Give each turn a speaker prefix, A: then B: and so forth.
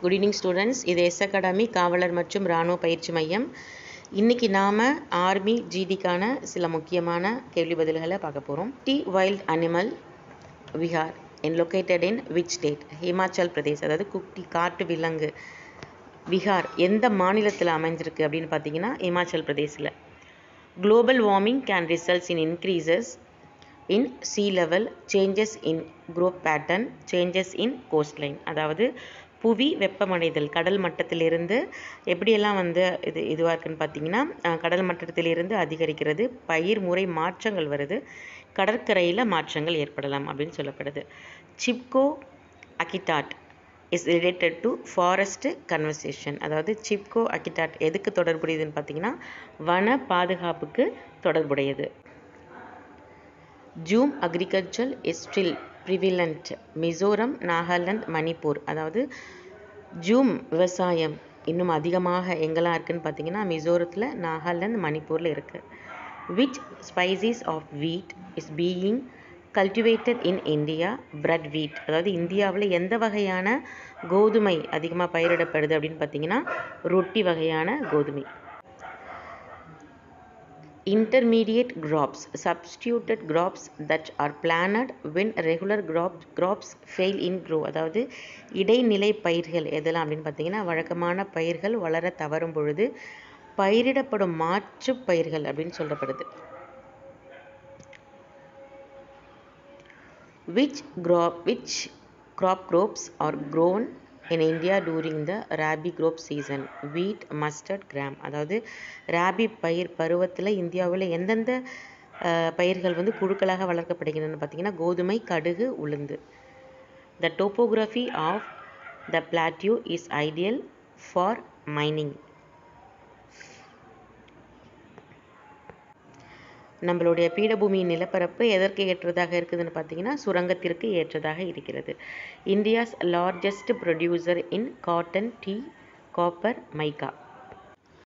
A: good evening students இது S academy காவலர் மற்றும் இராணுவ பயிற்சி மையம் இன்றைக்கி நாம் ஆர்மி ஜிடிக்கான சில முக்கியமான கேள்வி பதில்களை பார்க்க போகிறோம் the wild animal Vihar in located in which state Himachal Pradesh அதாவது குட்டி காட்டு விலங்கு விஹார் எந்த மாநிலத்தில் அமைஞ்சிருக்கு அப்படின்னு பார்த்தீங்கன்னா இமாச்சல் பிரதேசில் global warming can results in increases in sea level changes in crop pattern changes in coast line அதாவது புவி வெப்பமடைதல் கடல் மட்டத்திலிருந்து எப்படியெல்லாம் வந்து இது இதுவாக இருக்குன்னு பார்த்தீங்கன்னா அஹ், கடல் மட்டத்திலிருந்து அதிகரிக்கிறது பயிர் முறை மாற்றங்கள் வருது கடற்கரையில் மாற்றங்கள் ஏற்படலாம் அப்படின்னு சொல்லப்படுது சிப்கோ அகிட்டாட் is related to forest conversation அதாவது சிப்கோ அகிட்டாட் எதுக்கு தொடர்புடையதுன்னு பார்த்தீங்கன்னா வன பாதுகாப்புக்கு தொடர்புடையது jhum agriculture is still prevalent Mizoram Nagaland Manipur அதாவது ஜூம் விவசாயம் இன்னும் அதிகமாக எங்கெல்லாம் இருக்குன்னு பார்த்தீங்கன்னா மிசோரத்தில் நாகாலாந்து மணிப்பூரில் இருக்குது which species of wheat is being cultivated in India bread wheat அதாவது இந்தியாவில் எந்த வகையான கோதுமை அதிகமாக பயிரிடப்படுது அப்படின்னு பார்த்தீங்கன்னா ரொட்டி வகையான கோதுமை intermediate crops substituted crops that are planted when regular crop, crops fail in grow அதாவது இடைநிலை பயிர்கள் எதெல்லாம் அப்படின்னு பார்த்தீங்கன்னா வழக்கமான பயிர்கள் வளர தவறும் பொழுது பயிரிடப்படும் மாற்று பயிர்கள் அப்படின்னு சொல்லப்படுது which crop which crop crops are grown in India during the rabi crop season wheat mustard gram அதாவது ராபி பயிர் பருவத்தில் இந்தியாவில் எந்தெந்த அஹ், பயிர்கள் வந்து குழுக்களாக வளர்க்கப்படுகின்றன பார்த்தீங்கன்னா கோதுமை கடுகு உளுந்து the topography of the plateau is ideal for mining நம்மளுடைய பீடபூமியின் நிலப்பரப்பு எதற்கு ஏற்றதாக இருக்குதுன்னு பார்த்தீங்கன்னா சுரங்கத்திற்கு ஏற்றதாக இருக்கிறது India's largest producer in cotton tea copper mica